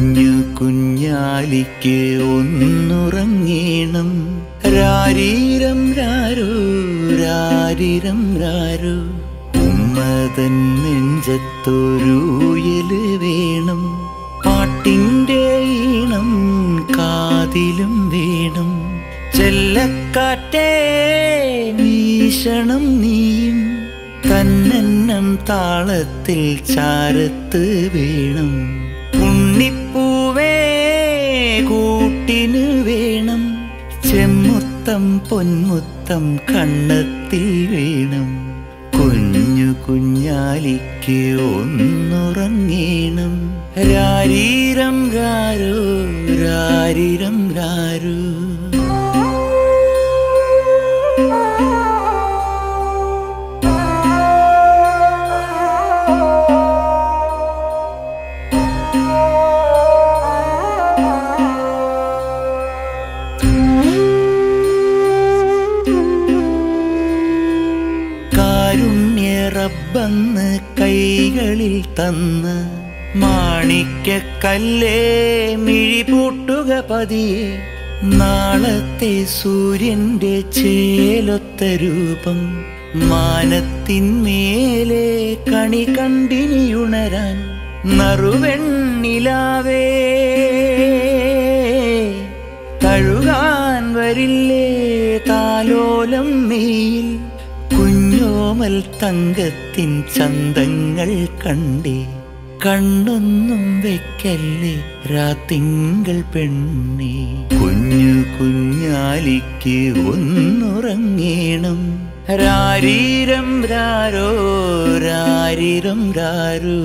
കുഞ്ഞു കുഞ്ഞാലിക്ക് ഒന്നുറങ്ങീണം രാരീരം രാരോ രാരിരം രാരോ ഉമ്മതൻ നെഞ്ചത്തൊരൂയല് വേണം പാട്ടിൻ്റെ ഈണം കാതിലും വേണം ചെല്ലക്കാറ്റേ വീശണം നീയും തന്നെന്നം താളത്തിൽ ചാരത്ത് വീണം ഉണ്ണിപ്പൂവേ കൂട്ടിന് വേണം ചെമ്മുത്തം പൊന്മുത്തം കണ്ണത്തിൽ വീണം കുഞ്ഞു കുഞ്ഞാലിക്ക് ഒന്നുറങ്ങീണം രാരീരം രാരോ രാരിരം രാരോ കാരുണ്യ റബ്ബന്ന് കൈകളിൽ തന്ന് മാണിക്കക്കല്ലേ മിഴിപൂട്ടുക പതിയെ നാളത്തെ സൂര്യന്റെ ചേലൊത്ത രൂപം മാനത്തിന്മേലെ കണി കണ്ടിനിയുണരാൻ നറുവെണ്ണിലാവേ തഴുകാൻ വരില്ലേ താലോലം മെയിൽ കുഞ്ഞോമൽ തങ്കത്തിൻ ചന്തങ്ങൾ കണ്ടേ കണ്ണൊന്നും വെക്കല്ലേ രാത്തിങ്കൾ പെണ്ണേ കുഞ്ഞു കുഞ്ഞാലിക്ക് ഒന്നുറങ്ങേണം രാരീരം രാരോ രാരിരം രാരോ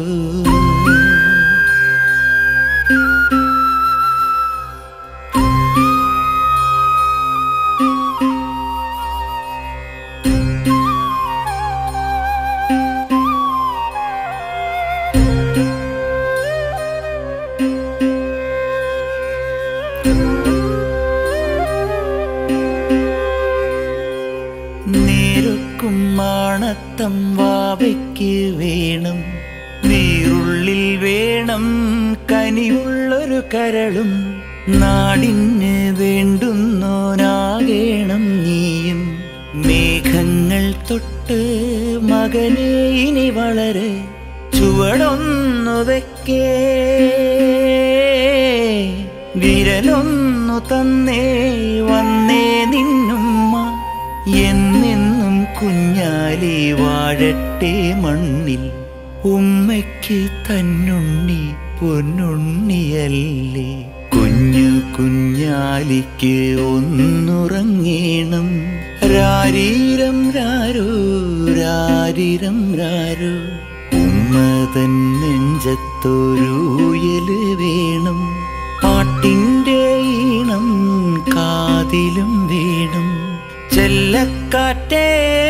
നേരൊക്കും മാണത്തം വാവയ്ക്ക് വേണം നീറുള്ളിൽ വേണം കനിവുള്ളൊരു കരളും നാടിന് വേണ്ടുന്നോനാകേണം നീയും മേഘങ്ങൾ തൊട്ട് മകനെ ഇനി വളരെ ചുവടൊന്നു വെക്കേ വിരലൊന്നു തന്നേ വന്നേ നിന്നുമ്മ എന്നെന്നും കുഞ്ഞാലി വാഴട്ടെ മണ്ണിൽ ഉമ്മയ്ക്ക് തന്നുണ്ണി പൊന്നുണ്ണിയല്ലേ കുഞ്ഞു കുഞ്ഞാലിക്ക് ഒന്നുറങ്ങീണം രാരീരം രാരോ രാരിരം രാരോ ഉമ്മതൻ നെഞ്ചത്തൊരൂയല് വേണം പാട്ടിൻ്റെ ഈണം കാതിലും വീണം ചെല്ലക്കാറ്റേ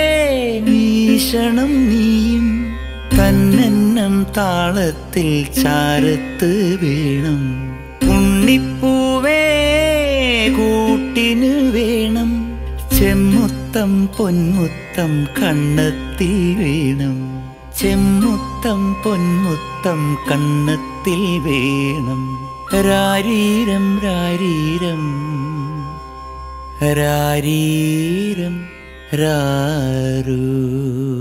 വീശണം നീയും തന്നെന്നം താളത്തിൽ ചാരത്ത് വീണം ഉണ്ണിപ്പൂവേ കൂട്ടിന് വേണം ചെമ്മുത്തം പൊന്മുത്തം കണ്ണത്തിൽ വീണം ചെമ്മുത്തം പൊന്മുത്തം കണ്ണത്തിൽ വേണം രാരീരം രാരീരം രാരീരം രാരൂ